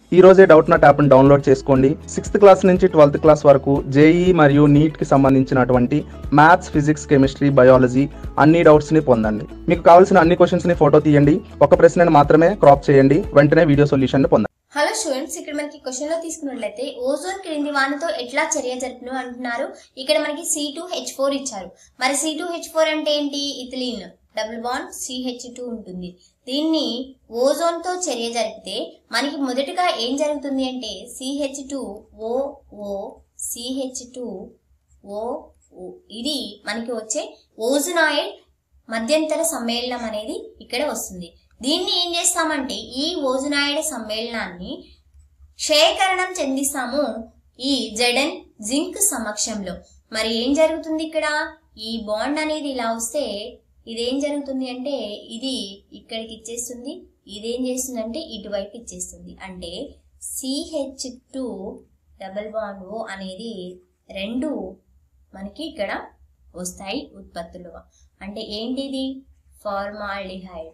ఈ రోజే Doubtnut యాప్ని డౌన్లోడ్ చేసుకోండి సిక్స్త్ క్లాస్ నుంచి ట్వెల్త్ క్లాస్ వరకు జేఈ మరియు నీట్కి సంబంధించినటువంటి మ్యాథ్స్ ఫిజిక్స్ కెమిస్ట్రీ బయాలజీ అన్ని డౌట్స్ని పొందండి మీకు కావాల్సిన అన్ని క్వశ్చన్స్ని ఫోటో తీయండి ఒక ప్రశ్నను మాత్రమే క్రాప్ చేయండి వెంటనే వీడియో సొల్యూషన్ పొందండి హలో స్టూడెంట్స్ ఇక్కడ మనకి క్వశ్చన్ లో తీసుకున్నట్లయితే ఓజోన్ క్రింది వానతో ఎట్లా చర్య జరుపును అంటున్నారు ఇక్కడ మనకి సి టూ హెచ్ ఫోర్ ఇచ్చారు మరి సి టూ హెచ్ ఫోర్ అంటే ఏంటి ethylene double bond CH two ఉంటుంది దీన్ని ఓజోన్ తో చర్య జరిపితే మనకి మొదటగా ఏం జరుగుతుంది అంటే CH two O O CH two O O ఇది మనకి వచ్చే ఓజునాయిడ్ మధ్యంతర సమ్మేళనం అనేది ఇక్కడ వస్తుంది దీన్ని ఏం చేస్తామంటే ఈ ఓజునాయిడ్ సమ్మేళనాన్ని క్షయకరణం చెందిస్తాము ఈ జెడెన్ జింక్ సమక్షంలో మరి ఏం జరుగుతుంది ఇక్కడ ఈ బాండ్ అనేది ఇలా వస్తే ఇదేం జరుగుతుంది అంటే ఇది ఇక్కడికి ఇచ్చేస్తుంది ఇదేం చేస్తుందంటే ఇటువైపు ఇచ్చేస్తుంది అంటే CH two double bond O అనేది రెండు మనకి ఇక్కడ వస్తాయి ఉత్పత్తులుగా అంటే ఏంటిది ఫార్మాల్డిహైడ్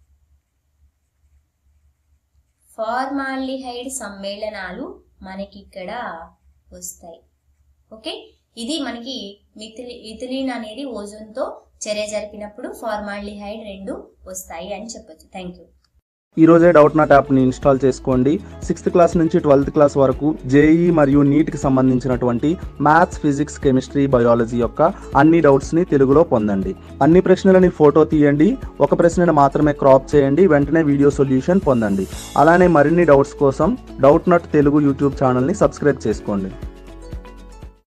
ఫార్మాల్డిహైడ్ సమ్మేళనాలు మనకి ఇక్కడ వస్తాయి ఓకే ఇది మనకి మిథిలి ఇథిలిన్ అనేది ఓజోన్తో చర్య జరిపినప్పుడు ఫార్మాల్డిహైడ్ రెండు వస్తాయి అని చెప్పొచ్చు థ్యాంక్ యూ ఈ రోజే డౌట్ నాట్ యాప్ని ఇన్స్టాల్ చేసుకోండి సిక్స్త్ క్లాస్ నుంచి ట్వెల్త్ క్లాస్ వరకు జేఈ మరియు నీట్కి సంబంధించినటువంటి మ్యాథ్స్ ఫిజిక్స్ కెమిస్ట్రీ బయాలజీ యొక్క అన్ని డౌట్స్ని తెలుగులో పొందండి అన్ని ప్రశ్నలని ఫోటో తీయండి ఒక ప్రశ్నను మాత్రమే క్రాప్ చేయండి వెంటనే వీడియో సొల్యూషన్ పొందండి అలానే మరిన్ని డౌట్స్ కోసం డౌట్ నాట్ తెలుగు యూట్యూబ్ ఛానల్ని సబ్స్క్రైబ్ చేసుకోండి